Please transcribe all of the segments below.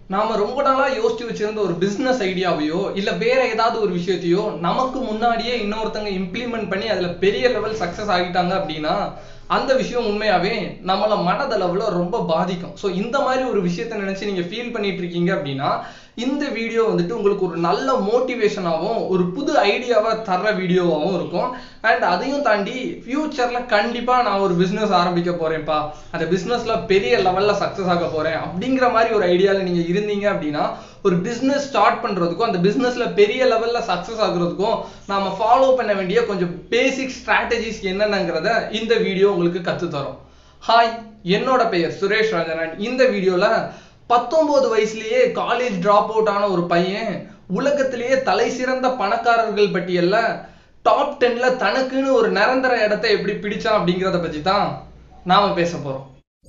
நாம ரொம்ப நாளா யோசிச்சு வச்சிருந்த ஒரு பிசினஸ் ஐடியாவையோ இல்ல வேற ஏதாவது ஒரு விஷயத்தையோ நமக்கு முன்னாடியே இன்னொருத்தங்க இம்ப்ளிமெண்ட் பண்ணி அதுல பெரிய லெவல் சக்சஸ் ஆகிட்டாங்க அப்படின்னா அந்த விஷயம் உண்மையாவே நம்மள மனதளவுல ரொம்ப பாதிக்கும் ஸோ இந்த மாதிரி ஒரு விஷயத்த நினைச்சு நீங்க ஃபீல் பண்ணிட்டு இருக்கீங்க அப்படின்னா இந்த வீடியோ வந்துட்டு உங்களுக்கு ஒரு நல்ல மோட்டிவேஷனாகவும் ஒரு புது ஐடியாவை தர்ற வீடியோவாகவும் இருக்கும் அண்ட் அதையும் தாண்டி ஃபியூச்சர்ல கண்டிப்பா நான் ஒரு பிசினஸ் ஆரம்பிக்க போறேன்ப்பா அந்த பிசினஸ்ல பெரிய லெவல்ல சக்சஸ் ஆக போறேன் அப்படிங்கிற மாதிரி ஒரு ஐடியால நீங்க இருந்தீங்க அப்படின்னா ஒரு பிசினஸ் ஸ்டார்ட் பண்றதுக்கும் அந்த பிசினஸ்ல பெரிய லெவல்ல சக்சஸ் ஆகுறதுக்கும் நாம ஃபாலோ பண்ண வேண்டிய கொஞ்சம் பேசிக் ஸ்ட்ராட்டஜிஸ் என்னென்னங்கிறத இந்த வீடியோ உங்களுக்கு கத்து தரும் ஹாய் என்னோட பெயர் சுரேஷ் ராஜனன் இந்த வீடியோல பத்தொன்பது வயசுலயே காலேஜ் டிராப் அவுட் ஆன ஒரு பையன் உலகத்திலேயே தலை சிறந்த பணக்காரர்கள் பட்டியல்ல டாப் டென்ல தனக்குன்னு ஒரு நிரந்தர இடத்தை எப்படி பிடிச்சான் அப்படிங்கிறத பத்தி தான் நாம பேச போறோம்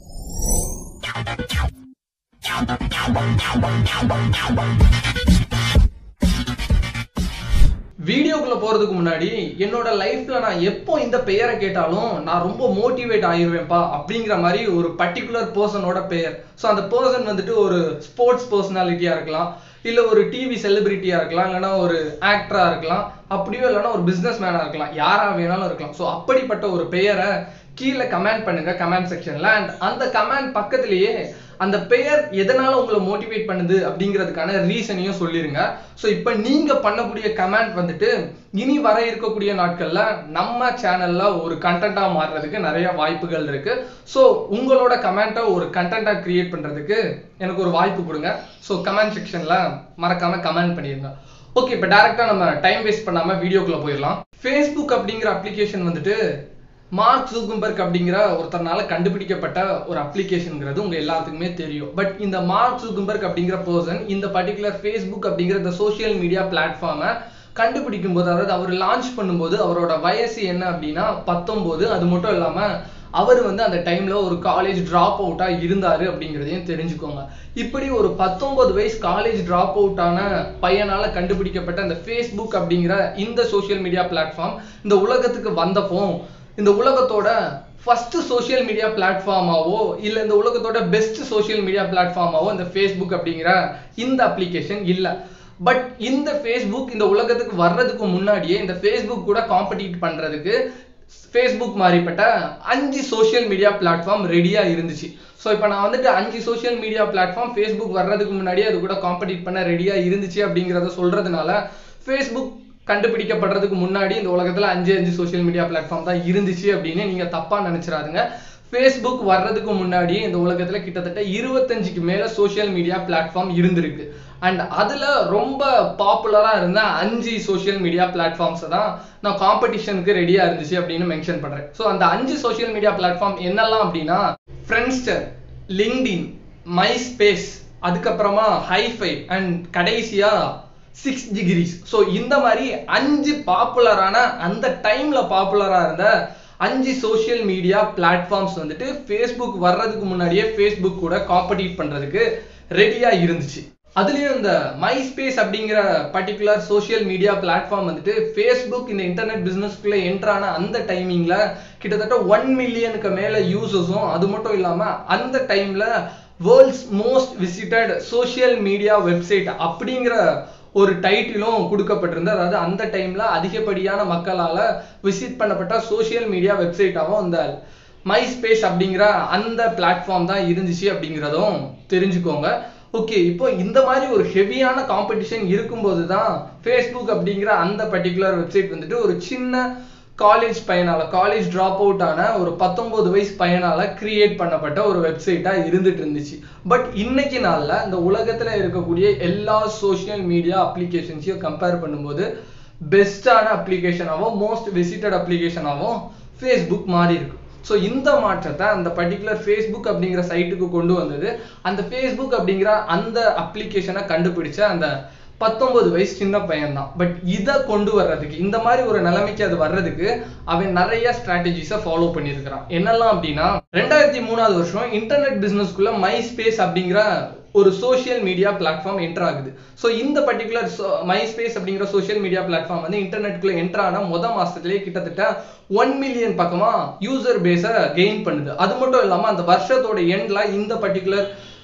வீடியோக்குள்ள போறதுக்கு முன்னாடி என்னோட லைஃப்ல நான் எப்போ இந்த பெயரை கேட்டாலும் நான் ரொம்ப மோட்டிவேட் ஆயிருவேன்ப்பா அப்படிங்கிற மாதிரி ஒரு பர்டிகுலர் பர்சனோட பெயர் ஸோ அந்த பர்சன் வந்துட்டு ஒரு ஸ்போர்ட்ஸ் பர்சனாலிட்டியா இருக்கலாம் இல்ல ஒரு டிவி செலிபிரிட்டியா இருக்கலாம் இல்லைன்னா ஒரு ஆக்டரா இருக்கலாம் அப்படியோ இல்லைன்னா ஒரு பிசினஸ் மேனா இருக்கலாம் யாரா வேணாலும் இருக்கலாம் ஸோ அப்படிப்பட்ட ஒரு பெயரை கீழே கமெண்ட் பண்ணுங்க கமெண்ட் செக்ஷன்ல அண்ட் அந்த கமெண்ட் பக்கத்திலேயே அந்த பெயர் எதனால உங்களை மோட்டிவேட் பண்ணுது அப்படிங்கிறதுக்கான ரீசனையும் சொல்லிருங்க ஸோ இப்போ நீங்க பண்ணக்கூடிய கமெண்ட் வந்துட்டு இனி வர இருக்கக்கூடிய நாட்கள்ல நம்ம சேனல்ல ஒரு கண்டென்ட்டா மாறுறதுக்கு நிறைய வாய்ப்புகள் இருக்கு ஸோ உங்களோட கமெண்ட்டை ஒரு கண்டென்ட்டா கிரியேட் பண்றதுக்கு எனக்கு ஒரு வாய்ப்பு கொடுங்க ஸோ கமெண்ட் செக்ஷன்ல மறக்காம கமெண்ட் பண்ணிருங்க ஓகே இப்போ டேரக்டா நம்ம டைம் வேஸ்ட் பண்ணாம வீடியோக்குள்ள போயிடலாம் ஃபேஸ்புக் அப்படிங்கிற அப்ளிகேஷன் வந்துட்டு மார்க் ஜூகும்பர்க் அப்படிங்கிற ஒருத்தர்னால கண்டுபிடிக்கப்பட்ட ஒரு அப்ளிகேஷன்ங்கிறது உங்க எல்லாத்துக்குமே தெரியும் பட் இந்த மார்க் ஜூகும்பர்க் அப்படிங்கிற பர்சன் இந்த பர்டிகுலர் ஃபேஸ்புக் அப்படிங்கிற இந்த சோஷியல் மீடியா பிளாட்ஃபார்மை கண்டுபிடிக்கும் போது அதாவது அவர் லான்ச் பண்ணும்போது அவரோட வயசு என்ன அப்படின்னா பத்தொன்பது அது மட்டும் இல்லாம அவர் வந்து அந்த டைம்ல ஒரு காலேஜ் டிராப் அவுட்டா இருந்தாரு அப்படிங்கிறதையும் தெரிஞ்சுக்கோங்க இப்படி ஒரு பத்தொன்பது வயசு காலேஜ் டிராப் அவுட்டான பையனால கண்டுபிடிக்கப்பட்ட அந்த ஃபேஸ்புக் அப்படிங்கிற இந்த சோஷியல் மீடியா பிளாட்ஃபார்ம் இந்த உலகத்துக்கு வந்தப்போ இந்த உலகத்தோட ஃபர்ஸ்ட் சோஷியல் மீடியா பிளாட்ஃபார்மாவோ இல்ல இந்த உலகத்தோட பெஸ்ட் சோஷியல் மீடியா பிளாட்ஃபார்மாவோ இந்த ஃபேஸ்புக் அப்படிங்கிற இந்த அப்ளிகேஷன் இல்ல பட் இந்த ஃபேஸ்புக் இந்த உலகத்துக்கு வர்றதுக்கு முன்னாடியே இந்த ஃபேஸ்புக் கூட காம்படிட் பண்றதுக்கு ஃபேஸ்புக் மாதிரிப்பட்ட அஞ்சு சோஷியல் மீடியா பிளாட்ஃபார்ம் ரெடியா இருந்துச்சு ஸோ இப்போ நான் வந்துட்டு அஞ்சு சோஷியல் மீடியா பிளாட்ஃபார்ம் ஃபேஸ்புக் வர்றதுக்கு முன்னாடியே அது கூட காம்படிட் பண்ண ரெடியா இருந்துச்சு அப்படிங்கிறத சொல்றதுனால ஃபேஸ்புக் கண்டுபிடிக்கப்படுறதுக்கு முன்னாடி இந்த உலகத்துல அஞ்சு அஞ்சு சோஷியல் மீடியா பிளாட்ஃபார்ம் தான் இருந்துச்சு அப்படின்னு நீங்க தப்பா நினைச்சிடாதுங்க ஃபேஸ்புக் வர்றதுக்கு முன்னாடி இந்த உலகத்துல கிட்டத்தட்ட இருபத்தஞ்சுக்கு மேல சோஷியல் மீடியா பிளாட்ஃபார்ம் இருந்திருக்கு அண்ட் அதுல ரொம்ப பாப்புலரா இருந்த அஞ்சு சோஷியல் மீடியா பிளாட்ஃபார்ம்ஸ் தான் நான் காம்படிஷனுக்கு ரெடியா இருந்துச்சு அப்படின்னு மென்ஷன் பண்றேன் ஸோ அந்த அஞ்சு சோஷியல் மீடியா பிளாட்ஃபார்ம் என்னெல்லாம் அப்படின்னா ஃப்ரெண்ட்ஸ்டர் லிங்க்டின் மை ஸ்பேஸ் அதுக்கப்புறமா ஹைஃபை அண்ட் கடைசியா சிக்ஸ் டிகிரிஸ் ஸோ இந்த மாதிரி அஞ்சு பாப்புலரான அந்த டைம்ல பாப்புலரா இருந்த அஞ்சு சோஷியல் மீடியா பிளாட்ஃபார்ம்ஸ் வந்துட்டு ஃபேஸ்புக் வர்றதுக்கு முன்னாடியே ஃபேஸ்புக் கூட காம்படிட் பண்றதுக்கு ரெடியா இருந்துச்சு அதுலயும் இந்த மை ஸ்பேஸ் அப்படிங்கிற பர்டிகுலர் சோஷியல் மீடியா பிளாட்ஃபார்ம் வந்துட்டு ஃபேஸ்புக் இந்த இன்டர்நெட் பிசினஸ்க்குள்ள என்ட்ரான அந்த டைமிங்ல கிட்டத்தட்ட ஒன் மில்லியனுக்கு மேல யூசர்ஸும் அது மட்டும் இல்லாம அந்த டைம்ல world's most visited social media website அப்படிங்கிற ஒரு டைட்டிலும் கொடுக்கப்பட்டிருந்து அதாவது அந்த டைம்ல அதிகப்படியான மக்களால விசிட் பண்ணப்பட்ட சோஷியல் மீடியா வெப்சைட்டாகவும் இந்த மை ஸ்பேஸ் அப்படிங்கிற அந்த பிளாட்ஃபார்ம் தான் இருந்துச்சு அப்படிங்கிறதும் தெரிஞ்சுக்கோங்க ஓகே இப்போ இந்த மாதிரி ஒரு ஹெவியான காம்படிஷன் இருக்கும்போது தான் ஃபேஸ்புக் அப்படிங்கிற அந்த பர்டிகுலர் வெப்சைட் வந்துட்டு ஒரு சின்ன காலேஜ் பையனால காலேஜ் டிராப் அவுட் ஆன ஒரு பத்தொன்பது வயசு பையனால கிரியேட் பண்ணப்பட்ட ஒரு வெப்சைட்டா இருந்துட்டு இருந்துச்சு பட் இன்னைக்கு நாள்ல இந்த உலகத்துல இருக்கக்கூடிய எல்லா சோஷியல் மீடியா அப்ளிகேஷன்ஸையும் கம்பேர் பண்ணும்போது பெஸ்டான அப்ளிகேஷனாகவும் மோஸ்ட் விசிட்டட் அப்ளிகேஷனாகவும் ஃபேஸ்புக் மாறி இருக்கு ஸோ இந்த மாற்றத்தை அந்த பர்டிகுலர் ஃபேஸ்புக் அப்படிங்கிற சைட்டுக்கு கொண்டு வந்தது அந்த ஃபேஸ்புக் அப்படிங்கிற அந்த அப்ளிகேஷனை கண்டுபிடிச்ச அந்த பத்தொன்பது வயசு சின்ன பையன் தான் பட் இதை கொண்டு வர்றதுக்கு இந்த மாதிரி ஒரு நிலைமைக்கு அது வர்றதுக்கு அவன் நிறைய ஸ்ட்ராட்டஜிஸை ஃபாலோ பண்ணியிருக்கிறான் என்னெல்லாம் அப்படின்னா ரெண்டாயிரத்தி மூணாவது வருஷம் இன்டர்நெட் பிசினஸ்க்குள்ள மை ஸ்பேஸ் அப்படிங்கிற ஒரு சோஷியல் மீடியா பிளாட்ஃபார்ம் என்டர் ஆகுது ஸோ இந்த பர்டிகுலர் மை ஸ்பேஸ் அப்படிங்கிற சோஷியல் மீடியா பிளாட்ஃபார்ம் வந்து இன்டர்நெட்குள்ள என்டர் ஆன முத மாசத்துலயே கிட்டத்தட்ட ஒன் மில்லியன் பக்கமா யூசர் பேஸை கெயின் பண்ணுது அது மட்டும் இல்லாம அந்த வருஷத்தோட எண்ட்ல இந்த பர்டிகுலர்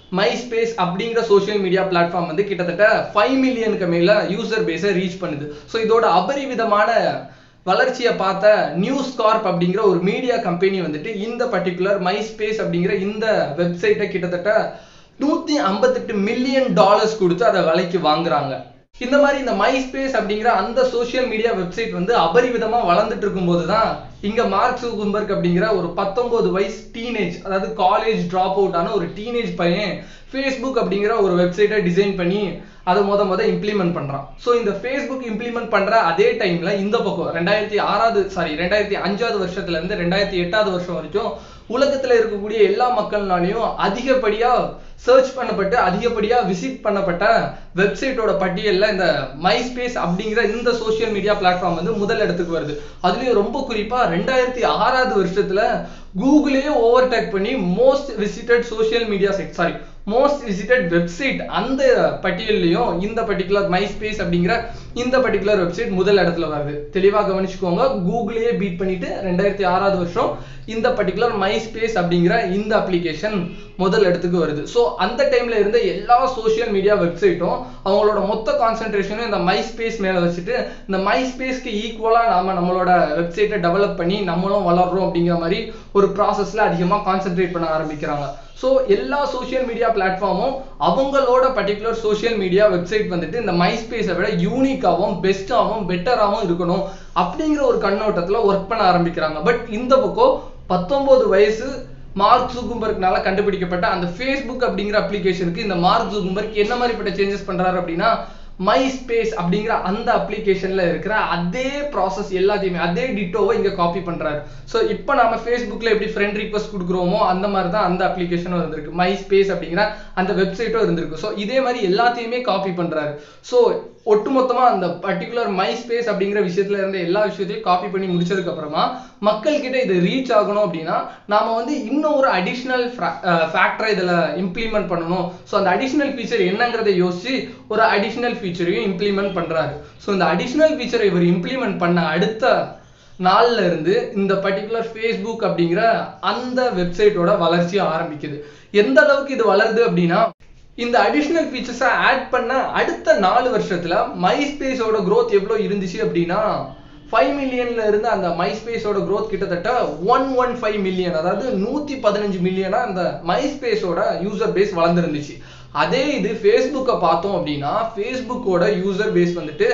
மை ஸ்பேஸ் அப்படிங்கிற சோஷியல் மீடியா பிளாட்ஃபார்ம் வந்து கிட்டத்தட்ட ஃபைவ் மில்லியனுக்கு மேல யூசர் பேஸை ரீச் பண்ணுது ஸோ இதோட அபரிவிதமான வளர்ச்சியை பார்த்த நியூஸ் கார்ப் அப்படிங்கிற ஒரு மீடியா கம்பெனி வந்துட்டு இந்த பர்டிகுலர் மை ஸ்பேஸ் அப்படிங்கிற இந்த வெப்சைட்டை கிட்டத்தட்ட நூத்தி ஐம்பத்தெட்டு மில்லியன் டாலர்ஸ் கொடுத்து அதை விலைக்கு வாங்குறாங்க இந்த மாதிரி இந்த மை ஸ்பேஸ் அப்படிங்கிற அந்த சோஷியல் மீடியா வெப்சைட் வந்து அபரிவிதமா வளர்ந்துட்டு இருக்கும்போது தான் இங்க மார்க் சூகும்பர்க் அப்படிங்கிற ஒரு பத்தொன்பது வயசு டீனேஜ் அதாவது காலேஜ் டிராப் அவுட் ஆன ஒரு டீனேஜ் பையன் ஃபேஸ்புக் அப்படிங்கிற ஒரு வெப்சைட்டை டிசைன் பண்ணி அதை முத முத இம்ப்ளிமெண்ட் பண்றான் ஸோ இந்த ஃபேஸ்புக் இம்ப்ளிமெண்ட் பண்ற அதே டைம்ல இந்த பக்கம் ரெண்டாயிரத்தி ஆறாவது சாரி ரெண்டாயிரத்தி அஞ்சாவது வருஷத்துல இருந்து ரெண்டாயிரத்தி எட்டாவது வருஷம் வரைக்கும் உலகத்துல இருக்கக்கூடிய எல்லா மக்கள்னாலையும் அதிகப்படியா சர்ச் பண்ணப்பட்டு அதிகப்படியா விசிட் பண்ணப்பட்ட வெப்சைட்டோட பட்டியல்ல இந்த மை ஸ்பேஸ் அப்படிங்கிற இந்த சோஷியல் மீடியா பிளாட்ஃபார்ம் வந்து முதல் இடத்துக்கு வருது அதுலயும் ரொம்ப குறிப்பா ரெண்டாயிரத்தி ஆறாவது வருஷத்துல கூகுளே ஓவர்டேக் பண்ணி most visited social media site sorry most visited website அந்த பட்டியல்லையும் இந்த பர்டிகுலர் மை ஸ்பேஸ் அப்படிங்கிற இந்த பர்டிகுலர் வெப்சைட் முதல் இடத்துல வருது தெளிவா கவனிச்சுக்கோங்க கூகுளே பீட் பண்ணிட்டு ரெண்டாயிரத்தி ஆறாவது வருஷம் இந்த பர்டிகுலர் மை ஸ்பேஸ் அப்படிங்கிற இந்த அப்ளிகேஷன் முதல் இடத்துக்கு வருது ஸோ அந்த டைம்ல இருந்த எல்லா சோஷியல் மீடியா வெப்சைட்டும் அவங்களோட மொத்த கான்சென்ட்ரேஷனும் இந்த மை ஸ்பேஸ் மேல வச்சுட்டு இந்த மை ஸ்பேஸ்க்கு ஈக்குவலா நாம நம்மளோட வெப்சைட்டை டெவலப் பண்ணி நம்மளும் வளர்றோம் அப்படிங்கிற மாதிரி ஒரு ப்ராசஸ்ல அதிகமா கான்சென்ட்ரேட் பண்ண ஆரம்பிக்கிறாங்க ஸோ எல்லா சோஷியல் மீடியா பிளாட்ஃபார்மும் அவங்களோட பர்டிகுலர் சோஷியல் மீடியா வெப்சைட் வந்துட்டு இந்த மை ஸ்பேஸை விட யூனிக்காகவும் பெஸ்ட்டாகவும் பெட்டராகவும் இருக்கணும் அப்படிங்கிற ஒரு கண்ணோட்டத்துல ஒர்க் பண்ண ஆரம்பிக்கிறாங்க பட் இந்த பக்கம் பத்தொன்பது வயசு மார்க் ஜூகும்பர்க்னால கண்டுபிடிக்கப்பட்ட அந்த ஃபேஸ்புக் அப்படிங்கிற அப்ளிகேஷனுக்கு இந்த மார்க் ஜூகும்பர்க் என்ன மாதிரிப்பட்ட சேஞ்சஸ் பண்றாரு அப்படின்னா மை ஸ்பேஸ் அப்படிங்கிற அந்த அப்ளிகேஷன்ல இருக்கிற அதே ப்ராசஸ் எல்லாத்தையுமே அதே டிட்டோவை இங்க காப்பி பண்றாரு ஸோ இப்போ நாம ஃபேஸ்புக்ல எப்படி ஃப்ரெண்ட் ரிக்வஸ்ட் கொடுக்குறோமோ அந்த மாதிரி தான் அந்த அப்ளிகேஷனும் இருந்திருக்கு மை ஸ்பேஸ் அப்படிங்கிற அந்த வெப்சைட்டும் இருந்திருக்கு ஸோ இதே மாதிரி எல்லாத்தையுமே காப்பி பண்றாரு ஸோ ஒட்டுமொத்தமா அந்த பர்டிகுலர் மை ஸ்பேஸ் அப்படிங்கிற விஷயத்துல இருந்த எல்லா விஷயத்தையும் காப்பி பண்ணி முடிச்சதுக்கு அப்புறமா மக்கள் கிட்ட இது ரீச் ஆகணும் அப்படின்னா நாம வந்து இன்னும் ஒரு அடிஷ்னல் ஃபேக்டரை இதுல இம்ப்ளிமெண்ட் பண்ணணும் ஸோ அந்த அடிஷ்னல் ஃபீச்சர் என்னங்கிறத யோசிச்சு ஒரு அடிஷ்னல் ஃபீச்சரையும் இம்ப்ளிமெண்ட் பண்றாரு ஸோ இந்த அடிஷ்னல் ஃபீச்சரை இவர் இம்ப்ளிமெண்ட் பண்ண அடுத்த நாள்ல இருந்து இந்த பர்டிகுலர் ஃபேஸ்புக் அப்படிங்கிற அந்த வெப்சைட்டோட வளர்ச்சி ஆரம்பிக்குது எந்த அளவுக்கு இது வளருது அப்படின்னா இந்த அடிஷ்னல் ஃபீச்சர்ஸை ஆட் பண்ண அடுத்த நாலு வருஷத்துல மை ஸ்பேஸோட growth எவ்வளோ இருந்துச்சு அப்படின்னா ஃபைவ் மில்லியன்ல இருந்து அந்த மை ஸ்பேஸோட growth கிட்டத்தட்ட ஒன் ஒன் ஃபைவ் மில்லியன் அதாவது நூத்தி பதினஞ்சு மில்லியனா அந்த மை ஸ்பேஸோட யூசர் பேஸ் வளர்ந்துருந்துச்சு அதே இது ஃபேஸ்புக்கை பார்த்தோம் அப்படின்னா ஃபேஸ்புக்கோட யூசர் பேஸ் வந்துட்டு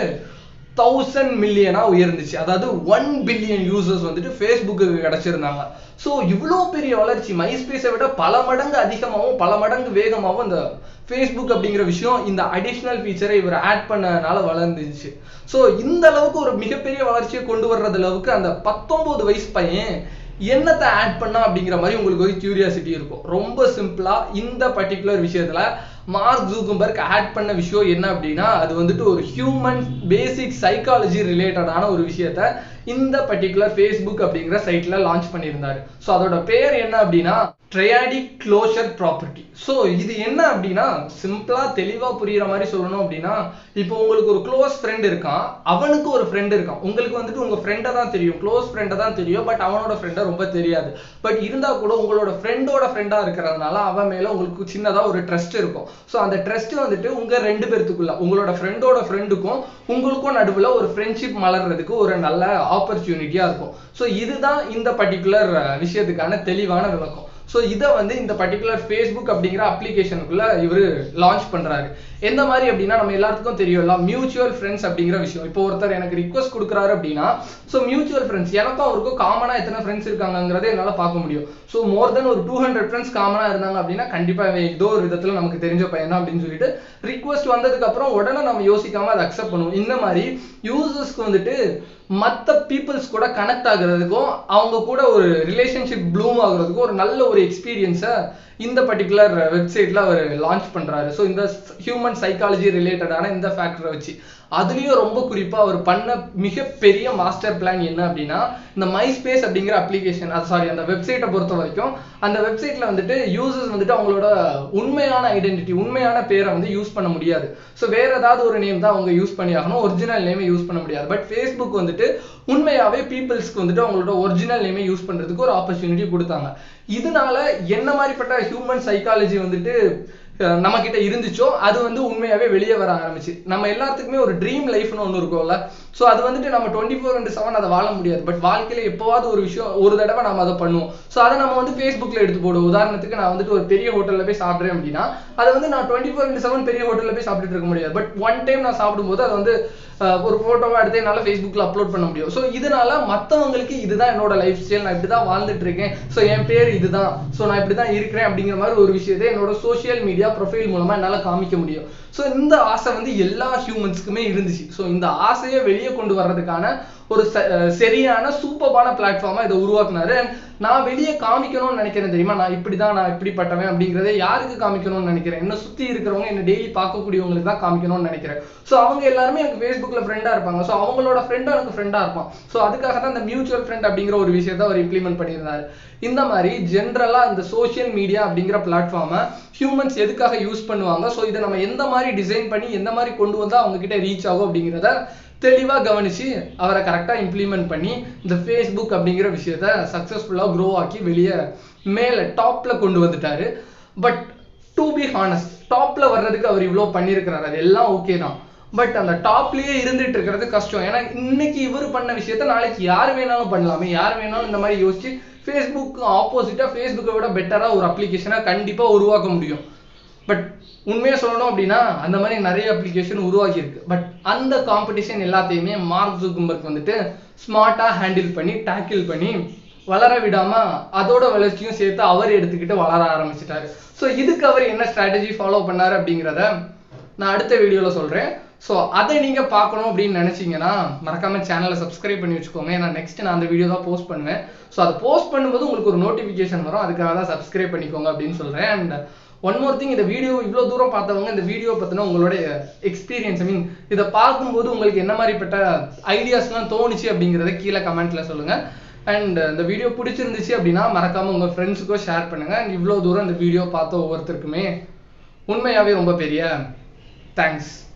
தௌசண்ட் மில்லியனா உயர்ந்துச்சு அதாவது ஒன் பில்லியன் யூசர்ஸ் வந்துட்டு ஃபேஸ்புக்கு கிடைச்சிருந்தாங்க ஸோ இவ்வளோ பெரிய வளர்ச்சி மைஸ்பேஸை விட பல மடங்கு அதிகமாகவும் பல மடங்கு வேகமாகவும் இந்த ஃபேஸ்புக் அப்படிங்கிற விஷயம் இந்த அடிஷ்னல் ஃபீச்சரை இவர் ஆட் பண்ணனால வளர்ந்துச்சு ஸோ இந்த அளவுக்கு ஒரு மிகப்பெரிய வளர்ச்சியை கொண்டு வர்றது அளவுக்கு அந்த பத்தொன்பது வயசு பையன் என்னத்தை ஆட் பண்ணா அப்படிங்கிற மாதிரி உங்களுக்கு ஒரு கியூரியாசிட்டி இருக்கும் ரொம்ப சிம்பிளா இந்த பர்டிகுலர் விஷயத்துல மார்க் ஜூகும்பர்க் ஆட் பண்ண விஷயம் என்ன அப்படின்னா அது வந்துட்டு ஒரு ஹியூமன் பேசிக் சைக்காலஜி ரிலேட்டடான ஒரு விஷயத்த இந்த பர்டிகுலர் ஃபேஸ்புக் அப்படிங்கிற சைட்ல லான்ச் பண்ணியிருந்தாரு ஸோ அதோட பேர் என்ன அப்படின்னா ட்ரையாடிக் க்ளோஷர் ப்ராப்பர்ட்டி ஸோ இது என்ன அப்படின்னா சிம்பிளா தெளிவா புரியுற மாதிரி சொல்லணும் அப்படின்னா இப்போ உங்களுக்கு ஒரு க்ளோஸ் ஃப்ரெண்ட் இருக்கான் அவனுக்கு ஒரு ஃப்ரெண்ட் இருக்கான் உங்களுக்கு வந்துட்டு உங்க ஃப்ரெண்டை தான் தெரியும் க்ளோஸ் ஃப்ரெண்டை தான் தெரியும் பட் அவனோட ஃப்ரெண்டை ரொம்ப தெரியாது பட் இருந்தா கூட உங்களோட ஃப்ரெண்டோட ஃப்ரெண்டா இருக்கிறதுனால அவன் மேல உங்களுக்கு சின்னதா ஒரு ட்ரஸ்ட் இருக்கும் ஸோ அந்த ட்ரஸ்ட் வந்துட்டு உங்க ரெண்டு பேர்த்துக்குள்ள உங்களோட ஃப்ரெண்டோட ஃப்ரெண்டுக்கும் உங்களுக்கும் நடுவுல ஒரு ஃப்ரெண்ட்ஷிப் மலர்றதுக்கு ஒரு நல்ல ஆப்பர்ச்சுனிட்டியா இருக்கும் ஸோ இதுதான் இந்த பர்டிகுலர் விஷயத்துக்கான தெளிவான விளக்கம் ஸோ இதை வந்து இந்த பர்டிகுலர் ஃபேஸ்புக் அப்படிங்கிற அப்ளிகேஷனுக்குள்ள இவர் லான்ச் பண்றாரு எந்த மாதிரி அப்படின்னா நம்ம எல்லாத்துக்கும் தெரியும்ல மியூச்சுவல் ஃப்ரெண்ட்ஸ் அப்படிங்கிற விஷயம் இப்போ ஒருத்தர் எனக்கு ரிக்வஸ்ட் கொடுக்குறாரு அப்படின்னா ஸோ மியூச்சுவல் ஃப்ரெண்ட்ஸ் எனக்கும் அவருக்கும் காமனா எத்தனை ஃப்ரெண்ட்ஸ் இருக்காங்கங்கிறத என்னால் பார்க்க முடியும் ஸோ மோர் தென் ஒரு டூ ஹண்ட்ரட் ஃப்ரெண்ட்ஸ் காமனா இருந்தாங்க அப்படின்னா கண்டிப்பா இவன் ஏதோ ஒரு விதத்துல நமக்கு தெரிஞ்ச பையன் தான் அப்படின்னு சொல்லிட்டு ரிக்வஸ்ட் வந்ததுக்கு அப்புறம் உடனே நம்ம யோசிக்காம அதை அக்செப்ட் பண்ணுவோம் இந்த மாதிரி யூசர்ஸ்க்கு வந்துட்டு மற்ற பீப்புள்ஸ் கூட கனெக்ட் ஆகுறதுக்கும் அவங்க கூட ஒரு ரிலேஷன்ஷிப் ப்ளூம் ஆகுறதுக்கும் ஒரு நல்ல ஒரு எக்ஸ்பீரியன்ஸை இந்த பர்டிகுலர் வெப்சைட்ல அவர் லான்ச் பண்றாரு ஸோ இந்த ஹியூமன் சைக்காலஜி ரிலேட்டடான இந்த ஃபேக்டரை வச்சு அதுலயும் ரொம்ப குறிப்பா அவர் பண்ண மிகப்பெரிய மாஸ்டர் பிளான் என்ன அப்படின்னா இந்த மை ஸ்பேஸ் அப்படிங்கிற அப்ளிகேஷன் சாரி அந்த வெப்சைட்டை பொறுத்த வரைக்கும் அந்த வெப்சைட்ல வந்துட்டு யூசர்ஸ் வந்துட்டு அவங்களோட உண்மையான ஐடென்டிட்டி உண்மையான பேரை வந்து யூஸ் பண்ண முடியாது ஸோ வேற ஏதாவது ஒரு நேம் தான் அவங்க யூஸ் பண்ணி ஆகணும் ஒரிஜினல் நேமே யூஸ் பண்ண முடியாது பட் ஃபேஸ்புக் வந்துட்டு உண்மையாவே பீப்புள்ஸ்க்கு வந்துட்டு அவங்களோட ஒரிஜினல் நேமே யூஸ் பண்றதுக்கு ஒரு ஆப்பர்ச்சுனிட்டி கொடுத்தாங்க இதனால என்ன மாதிரிப்பட்ட ஹியூமன் சைக்காலஜி வந்துட்டு நம்ம கிட்ட இருந்துச்சோ அது வந்து உண்மையாவே வெளியே வர ஆரம்பிச்சு நம்ம எல்லாத்துக்குமே ஒரு ட்ரீம் லைஃப்னு ஒன்று இருக்கும்ல ஸோ அது வந்துட்டு நம்ம டுவெண்ட்டி ஃபோர் இன்ட்டு செவன் அதை வாழ முடியாது பட் வாழ்க்கையில எப்போவாவது ஒரு விஷயம் ஒரு தடவை நம்ம அதை பண்ணுவோம் ஸோ அதை நம்ம வந்து ஃபேஸ்புக்கில் எடுத்து போடுவோம் உதாரணத்துக்கு நான் வந்துட்டு ஒரு பெரிய ஹோட்டலில் போய் சாப்பிட்றேன் அப்படின்னா அதை வந்து நான் டுவெண்ட்டி ஃபோர் இன்ட்டு செவன் பெரிய ஹோட்டலில் போய் சாப்பிட்டுட்டு இருக்க முடியாது பட் ஒன் டைம் நான் சாப்பிடும்போது அது வந்து அஹ், ஒரு ஃபோட்டோவை எடுத்து என்னால் ஃபேஸ்புக்கில் அப்லோட் பண்ண முடியும் ஸோ இதனால மற்றவங்களுக்கு இதுதான் என்னோட லைஃப் ஸ்டைல் நான் இப்படி தான் வாழ்ந்துட்டு இருக்கேன் ஸோ என் பேர் இதுதான் ஸோ நான் இப்படி தான் இருக்கிறேன் அப்படிங்கிற மாதிரி ஒரு விஷயத்தை என்னோட சோஷியல் மீடியா ப்ரொஃபைல் மூலமா என்னால் காமிக்க முடியும் ஸோ இந்த ஆசை வந்து எல்லா ஹியூமன்ஸ்க்குமே இருந்துச்சு ஸோ இந்த ஆசையை வெளியே கொண்டு வர்றதுக்கான ஒரு ச- அஹ் சரியான சூப்பர்பான பிளாட்ஃபார்மா இதை உருவாக்குனாரு And நான் வெளியே காமிக்கணும்னு நினைக்கிறேன் தெரியுமா நான் இப்படிதான் நான் இப்படிப்பட்டவன் அப்படிங்கறதை யாருக்கு காமிக்கணும்னு நினைக்கிறேன் என்ன சுத்தி இருக்கிறவங்க என்ன டெய்லி பார்க்கக்கூடியவங்களுக்கு தான் காமிக்கணும்னு நினைக்கிறேன் ஸோ அவங்க எல்லாருமே எனக்கு ஃபேஸ்புக்ல ஃப்ரெண்டா இருப்பாங்க ஸோ அவங்களோட ஃப்ரெண்டும் எனக்கு ஃப்ரெண்டா இருப்பான் ஸோ அதுக்காக தான் இந்த மியூச்சுவல் ஃப்ரெண்ட் அப்படிங்கிற ஒரு விஷயத்தை அவர் இம்ப்ளிமெண்ட் பண்ணியிருந்தாரு இந்த மாதிரி ஜென்ரலா இந்த சோஷியல் மீடியா அப்படிங்கிற பிளாட்ஃபார்மை ஹியூமன்ஸ் எதுக்காக யூஸ் பண்ணுவாங்க ஸோ இதை நம்ம எந்த மாதிரி டிசைன் பண்ணி எந்த மாதிரி கொண்டு வந்தா அவங்க கிட்ட ரீச் ஆகும் அப்படிங்கிறத தெளிவா கவனிச்சு அவரை கரெக்டா இம்ப்ளிமெண்ட் பண்ணி இந்த ஃபேஸ்புக் அப்படிங்கிற விஷயத்த சக்சஸ்ஃபுல்லா க்ரோ ஆக்கி வெளியே மேல டாப்ல கொண்டு வந்துட்டாரு பட் டு பி ஹானஸ்ட் டாப்ல வர்றதுக்கு அவர் இவ்வளோ பண்ணியிருக்கிறாரு அது எல்லாம் ஓகே தான் பட் அந்த டாப்லயே இருந்துட்டு இருக்கிறது கஷ்டம் ஏன்னா இன்னைக்கு இவர் பண்ண விஷயத்த நாளைக்கு யார் வேணாலும் பண்ணலாமே யார் வேணாலும் இந்த மாதிரி யோசிச்சு ஃபேஸ்புக் ஆப்போசிட்டா ஃபேஸ்புக்கை விட பெட்டரா ஒரு அப்ளிகேஷனை கண்டிப்பா உருவாக்க முடியும் பட் உண்மையா சொல்லணும் அப்படின்னா அந்த மாதிரி நிறைய அப்ளிகேஷன் உருவாகி இருக்கு பட் அந்த காம்படிஷன் எல்லாத்தையுமே மார்க் ஜுகும்பர்க் வந்துட்டு ஸ்மார்ட்டா ஹேண்டில் பண்ணி டேக்கிள் பண்ணி வளர விடாம அதோட வளர்ச்சியும் சேர்த்து அவர் எடுத்துக்கிட்டு வளர ஆரம்பிச்சிட்டாரு ஸோ இதுக்கு அவர் என்ன ஸ்ட்ராட்டஜி ஃபாலோ பண்ணாரு அப்படிங்கிறத நான் அடுத்த வீடியோல சொல்றேன் ஸோ அதை நீங்க பார்க்கணும் அப்படின்னு நினைச்சீங்கன்னா மறக்காம சேனலை சப்ஸ்கிரைப் பண்ணி வச்சுக்கோங்க ஏன்னா நெக்ஸ்ட் நான் அந்த வீடியோ தான் போஸ்ட் பண்ணுவேன் ஸோ அதை போஸ்ட் பண்ணும்போது உங்களுக்கு ஒரு நோட்டிஃபிகேஷன் வரும் அதுக்காக தான் சப்ஸ்கிரைப் பண்ணிக்கோங்க அப்படின்னு சொல்றேன் அண்ட் ஒன் மோர் திங் இந்த வீடியோ இவ்வளோ தூரம் பார்த்தவங்க இந்த வீடியோ பற்றின உங்களுடைய எக்ஸ்பீரியன்ஸ் ஐ மீன் இதை பார்க்கும்போது உங்களுக்கு என்ன மாதிரிப்பட்ட ஐடியாஸ்லாம் தோணுச்சு அப்படிங்கிறத கீழே கமெண்ட்ல சொல்லுங்க அண்ட் இந்த வீடியோ பிடிச்சிருந்துச்சு அப்படின்னா மறக்காம உங்க ஃப்ரெண்ட்ஸுக்கோ ஷேர் பண்ணுங்க அண்ட் இவ்வளோ தூரம் இந்த வீடியோ பார்த்த ஒவ்வொருத்தருக்குமே உண்மையாவே ரொம்ப பெரிய தேங்க்ஸ்